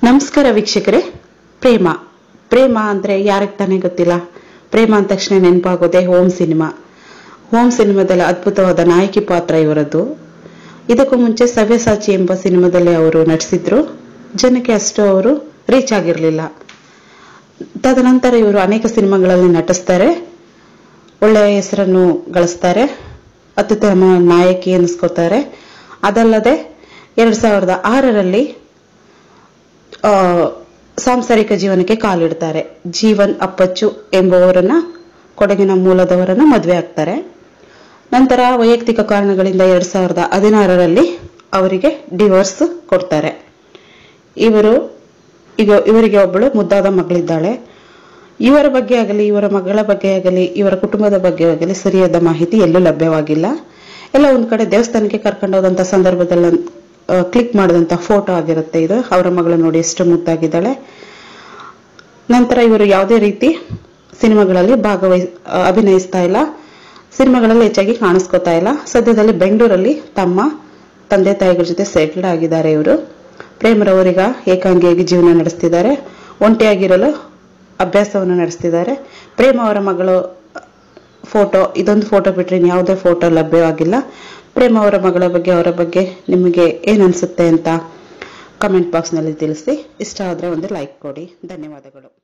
ನಮಸ್ಕಾರ ವೀಕ್ಷಕರೇ ಪ್ರೇಮ ಪ್ರೇಮ ಅಂದ್ರೆ ಯಾರಿಗೆ ತಾನೇ ಗೊತ್ತಿಲ್ಲ ಪ್ರೇಮ ಅಂದ ತಕ್ಷಣ ನೆನಪಾಗೋದೆ ಹೋಮ್ ಸಿನಿಮಾ ಹೋಮ್ ಸಿನಿಮಾದಲ್ಲಿ ಅದ್ಭುತವಾದ ನಾಯಕಿ ಪಾತ್ರ ಇವರದ್ದು ಇದಕ್ಕೂ ಮುಂಚೆ ಸವ್ಯಸಾಚಿ ಎಂಬ ಸಿನಿಮಾದಲ್ಲಿ ಅವರು ನಟಿಸಿದ್ರು ಜನಕ್ಕೆ ಅಷ್ಟು ಅವರು ರೀಚ್ ಆಗಿರಲಿಲ್ಲ ತದನಂತರ ಇವರು ಅನೇಕ ಸಿನಿಮಾಗಳಲ್ಲಿ ನಟಿಸ್ತಾರೆ ಒಳ್ಳೆಯ ಹೆಸರನ್ನು ಗಳಿಸ್ತಾರೆ ಅತ್ಯುತ್ತಮ ನಾಯಕಿ ಎನಿಸ್ಕೋತಾರೆ ಅದಲ್ಲದೆ ಎರಡ್ ಸಾವಿರದ ಆರರಲ್ಲಿ ಆ, ಸಾಂಸಾರಿಕ ಜೀವನಕ್ಕೆ ಕಾಲಿಡ್ತಾರೆ ಜೀವನ್ ಅಪ್ಪಚ್ಚು ಎಂಬುವರನ್ನ ಕೊಡಗಿನ ಮೂಲದವರನ್ನ ಮದುವೆ ಆಗ್ತಾರೆ ನಂತರ ವೈಯಕ್ತಿಕ ಕಾರಣಗಳಿಂದ ಎರಡ್ ಸಾವಿರದ ಹದಿನಾರರಲ್ಲಿ ಅವರಿಗೆ ಡಿವೋರ್ಸ್ ಕೊಡ್ತಾರೆ ಇವರು ಈಗ ಇವರಿಗೆ ಒಬ್ಬಳು ಮುದ್ದಾದ ಮಗಳಿದ್ದಾಳೆ ಇವರ ಬಗ್ಗೆ ಆಗಲಿ ಇವರ ಮಗಳ ಬಗ್ಗೆ ಆಗಲಿ ಇವರ ಕುಟುಂಬದ ಬಗ್ಗೆ ಆಗಲಿ ಸರಿಯಾದ ಮಾಹಿತಿ ಎಲ್ಲೂ ಲಭ್ಯವಾಗಿಲ್ಲ ಎಲ್ಲ ಒಂದ್ ಕಡೆ ದೇವಸ್ಥಾನಕ್ಕೆ ಕರ್ಕೊಂಡು ಹೋದಂತ ಸಂದರ್ಭದಲ್ಲಿ ಕ್ಲಿಕ್ ಮಾಡಿದಂತ ಫೋಟೋ ಆಗಿರುತ್ತೆ ಇದು ಅವರ ಮಗಳು ನೋಡಿ ಎಷ್ಟು ಮುದ್ದಾಗಿದ್ದಾಳೆ ನಂತರ ಇವರು ಯಾವುದೇ ರೀತಿ ಸಿನಿಮಾಗಳಲ್ಲಿ ಭಾಗವಹಿಸ್ ಆ, ಅಭಿನಯಿಸ್ತಾ ಇಲ್ಲ ಸಿನಿಮಾಗಳಲ್ಲಿ ಹೆಚ್ಚಾಗಿ ಕಾಣಿಸ್ಕೊತಾ ಇಲ್ಲ ಸದ್ಯದಲ್ಲಿ ಬೆಂಗಳೂರಲ್ಲಿ ತಮ್ಮ ತಂದೆ ತಾಯಿಗಳ ಜೊತೆ ಸೆಟ್ಲ್ಡ್ ಆಗಿದ್ದಾರೆ ಇವರು ಪ್ರೇಮರವರಿಗ ಏಕಾಂಗಿಯಾಗಿ ಜೀವನ ನಡೆಸ್ತಿದ್ದಾರೆ ಒಂಟಿಯಾಗಿರಲು ಅಭ್ಯಾಸವನ್ನು ನಡೆಸ್ತಿದ್ದಾರೆ ಪ್ರೇಮ ಅವರ ಮಗಳು ಫೋಟೋ ಇದೊಂದು ಫೋಟೋ ಬಿಟ್ರೆ ಯಾವುದೇ ಫೋಟೋ ಲಭ್ಯವಾಗಿಲ್ಲ ಪ್ರೇಮ ಅವರ ಮಗಳ ಬಗ್ಗೆ ಅವರ ಬಗ್ಗೆ ನಿಮಗೆ ಏನ್ ಅನ್ಸುತ್ತೆ ಅಂತ ಕಮೆಂಟ್ ಬಾಕ್ಸ್ನಲ್ಲಿ ತಿಳಿಸಿ ಇಷ್ಟ ಆದ್ರೆ ಒಂದು ಲೈಕ್ ಕೊಡಿ ಧನ್ಯವಾದಗಳು